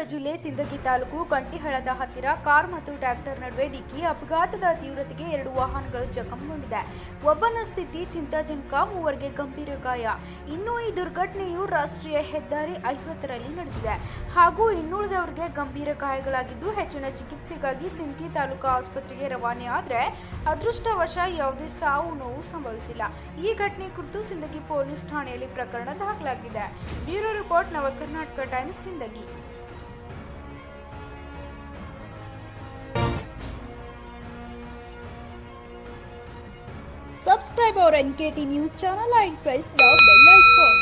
ಜಿಲ್ಲೆ ಸಿಂದಗಿ ತಾಲೂಕು ಕಂಟಿಹಳದ ಹತ್ತಿರ ಕಾರ್ ಮತ್ತು ಟ್ರ್ಯಾಕ್ಟರ್ ನಡುವೆ ಡಿಕ್ಕಿ ಅಪಘಾತದ ತೀವ್ರತೆಗೆ ಎರಡು ವಾಹನಗಳು ಜಖಂಗೊಂಡಿದೆ ಒಬ್ಬನ ಸ್ಥಿತಿ ಚಿಂತಾಜನಕ ಮೂವರಿಗೆ ಗಂಭೀರ ಗಾಯ ಇನ್ನು ಈ ದುರ್ಘಟನೆಯು ರಾಷ್ಟ್ರೀಯ ಹೆದ್ದಾರಿ ಐವತ್ತರಲ್ಲಿ ನಡೆದಿದೆ ಹಾಗೂ ಇನ್ನುಳಿದವರಿಗೆ ಗಂಭೀರ ಗಾಯಗಳಾಗಿದ್ದು ಹೆಚ್ಚಿನ ಚಿಕಿತ್ಸೆಗಾಗಿ ಸಿಂದಗಿ ತಾಲೂಕು ಆಸ್ಪತ್ರೆಗೆ ರವಾನೆ ಆದರೆ ಅದೃಷ್ಟವಶ ಯಾವುದೇ ಸಾವು ನೋವು ಸಂಭವಿಸಿಲ್ಲ ಈ ಘಟನೆ ಕುರಿತು ಸಿಂದಗಿ ಪೊಲೀಸ್ ಠಾಣೆಯಲ್ಲಿ ಪ್ರಕರಣ ದಾಖಲಾಗಿದೆ bureau report Nava Karnataka times Sindagi Subscribe our NKT news channel and press the bell icon.